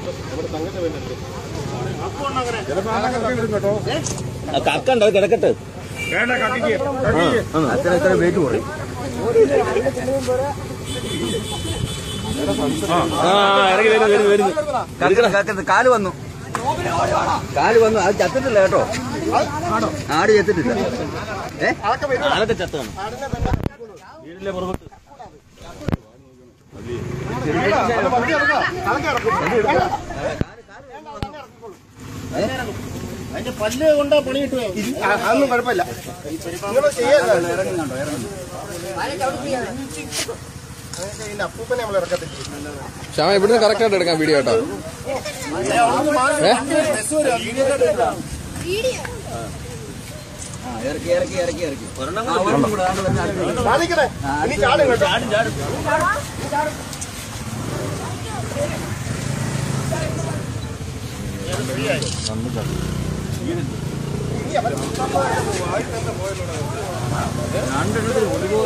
കക്കണ്ട അത് കിടക്കട്ടെ അത്ര എത്ര വെയിറ്റ് കുറയും ആ ഇറങ്ങി വരുന്നു വരുന്നു വരുന്നു കക്കരുത് കക്കരുത് കാല് വന്നു കാല് വന്നു അത് ചത്തിട്ടില്ല കേട്ടോ ആട് ചത്തിട്ടില്ല ഏ ആളൊക്കെ ചത്താണ് വീടിലെ പുറത്ത് അതിന്റെ പല്ല് കൊണ്ടാ പണി കിട്ടുമോ അതൊന്നും കുഴപ്പമില്ല നിങ്ങൾ ചെയ്യല്ല ഇറങ്ങുന്നുണ്ടോ ഇറങ്ങുന്നു ഇതിന്റെ അപ്പൂപ്പനെ നമ്മൾ ഇറക്കത്തില്ല ശ്യാമ ഇവിടുന്ന് കറക്റ്റ് ആയിട്ട് എടുക്കാം വീഡിയോ കേട്ടോ ആ ഇറക്കി ഇറക്കി ഇറക്കി ഇറക്കി ആ, ഒരെണ്ണം കൂടെ ആണ്ട് വരുന്ന അടുത്ത് സാധിക്കണേ ഇനി ചാടും കേട്ടോ ചാടും ചാടും രണ്ടെണ്ണത്തിൽ ഒരു